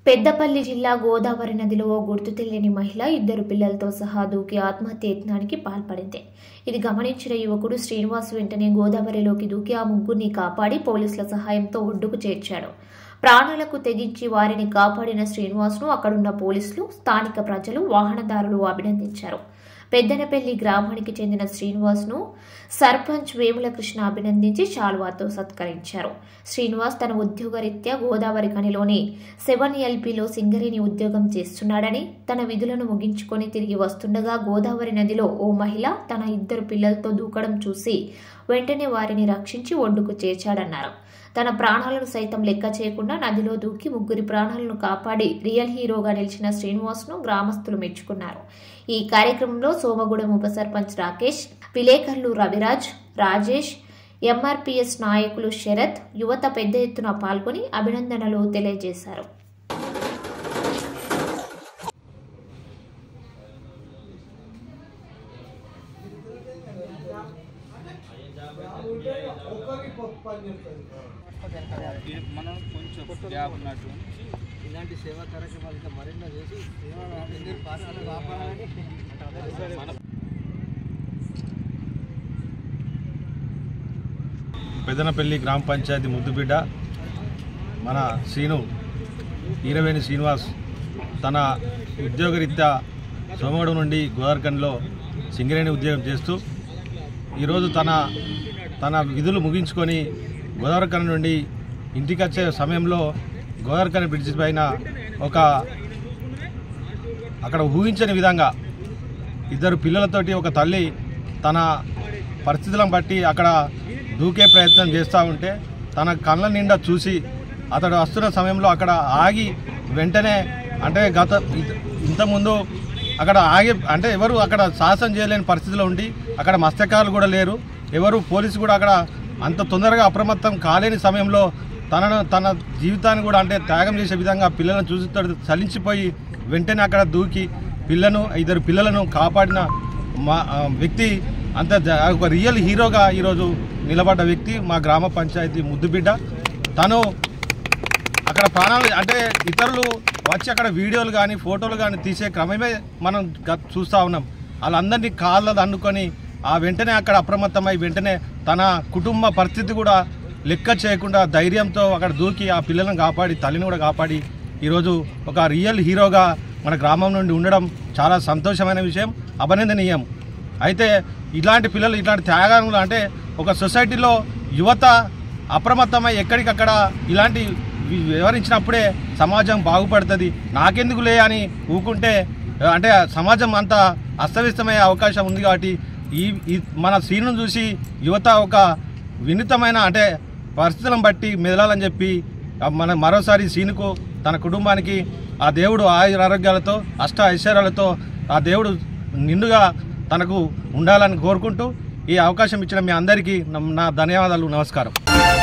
పెద్దపల్లి జిల్లా గోదావరి నదిలో ఓ గుర్తు తెలియని మహిళ ఇద్దరు పిల్లలతో సహా దూకి ఆత్మహత్య యత్నానికి పాల్పడింది ఇది గమనించిన యువకుడు శ్రీనివాస్ వెంటనే గోదావరిలోకి దూకి ఆ ముగ్గురిని కాపాడి పోలీసుల సహాయంతో ఒడ్డుకు చేర్చాడు ప్రాణాలకు తెగించి వారిని కాపాడిన శ్రీనివాస్ను అక్కడున్న పోలీసులు స్థానిక ప్రజలు వాహనదారులు అభినందించారు పెద్దనపల్లి గ్రామానికి చెందిన శ్రీనివాస్ను సర్పంచ్ వేముల కృష్ణ అభినందించి శాల్వాతో సత్కరించారు శ్రీనివాస్ తన ఉద్యోగరీత్యా గోదావరి కనిలోని సెవెన్ ఎల్పీలో సింగరేణి ఉద్యోగం చేస్తున్నాడని తన విధులను ముగించుకొని తిరిగి వస్తుండగా గోదావరి నదిలో ఓ మహిళ తన ఇద్దరు పిల్లలతో దూకడం చూసి వెంటనే వారిని రక్షించి ఒడ్డుకు చేర్చాడన్నారు తన ప్రాణాలను సైతం లెక్క చేయకుండా నదిలో దూకి ముగ్గురి ప్రాణాలను కాపాడి రియల్ హీరోగా నిలిచిన శ్రీనివాస్ను గ్రామస్తులు మెచ్చుకున్నారు ఈ కార్యక్రమంలో సోమగూడెం ఉప సర్పంచ్ రాకేష్ విలేకరులు రవిరాజ్ రాజేష్ ఎంఆర్పీఎస్ నాయకులు శరత్ యువత పెద్ద ఎత్తున పాల్గొని అభినందనలు తెలియజేశారు ఇది మనం కొంచెం గ్యాప్ ఉన్నట్టు ఇలాంటి సేవా కార్యక్రమాలు ఇంకా మరెన్నో చేసి సేవా పాత్రలు కాపాడాలని మన పెదనపల్లి గ్రామ పంచాయతీ ముద్దుబిడ్డ మన శ్రీను ఈరవేణి శ్రీనివాస్ తన ఉద్యోగరీత్యా సోమగూడెం నుండి గోదావరిఖండ్లో సింగరేణి ఉద్యోగం చేస్తూ ఈరోజు తన తన విధులు ముగించుకొని గోదావరిఖండ్ నుండి ఇంటికి వచ్చే సమయంలో గోదావరిఖండ్ బ్రిడ్జి పైన ఒక అక్కడ ఊహించని విధంగా ఇద్దరు పిల్లలతోటి ఒక తల్లి తన పరిస్థితులను బట్టి అక్కడ దూకే ప్రయత్నం చేస్తూ ఉంటే తన కళ్ళ నిండా చూసి అతడు వస్తున్న సమయంలో అక్కడ ఆగి వెంటనే అంటే గత ఇ- ఇంతకుముందు అక్కడ ఆగి అంటే ఎవరు అక్కడ సాహసం చేయలేని పరిస్థితిలో ఉండి అక్కడ మత్స్యకారులు కూడా లేరు ఎవరు పోలీసు కూడా అక్కడ అంత తొందరగా అప్రమత్తం కాలేని సమయంలో తనను తన జీవితాన్ని కూడా అంటే త్యాగం చేసే విధంగా పిల్లలను చూసి తడు చలించిపోయి వెంటనే అక్కడ దూకి పిల్లను ఇద్దరు పిల్లలను కాపాడిన మా ఆ, వ్యక్తి అంత జ- ఒక రియల్ హీరోగా ఈరోజు నిలబడ్డ వ్యక్తి మా గ్రామ పంచాయతీ ముద్దుబిడ్డ తను అక్కడ ప్రాణాలు అంటే ఇతరులు వచ్చి అక్కడ వీడియోలు కానీ ఫోటోలు కానీ తీసే క్రమమే మనం గ- చూస్తూ ఉన్నాం వాళ్ళందరినీ కాళ్ళ అందుకొని ఆ వెంటనే అక్కడ అప్రమత్తమై వెంటనే తన కుటుంబ పరిస్థితి కూడా లెక్క చేయకుండా ధైర్యంతో అక్కడ దూకి ఆ పిల్లలను కాపాడి తల్లిని కూడా కాపాడి ఈరోజు ఒక రియల్ హీరోగా మన గ్రామం నుండి ఉండడం చాలా సంతోషమైన విషయం అభినందనీయం అయితే ఇలాంటి పిల్లలు ఇట్లాంటి త్యాగాలు అంటే ఒక సొసైటీలో యువత అప్రమత్తమై ఎక్కడికక్కడ ఇలాంటి వి- వివరించినప్పుడే సమాజం బాగుపడుతుంది నాకెందుకు లే అని ఊకుంటే అంటే సమాజం అంతా అస్తవ్యస్తమయ్యే అవకాశం ఉంది కాబట్టి ఈ ఈ మన సీన్ను చూసి యువత ఒక వినూతమైన అంటే పరిస్థితులను బట్టి మెదలాలని చెప్పి ఆ మన మరోసారి సీనుకు తన కుటుంబానికి ఆ దేవుడు ఆయుర ఆరోగ్యాలతో అష్ట ఐశ్వర్యాలతో ఆ దేవుడు నిండుగా తనకు ఉండాలని కోరుకుంటూ ఈ అవకాశం ఇచ్చిన మీ అందరికీ నా- నా ధన్యవాదాలు నమస్కారం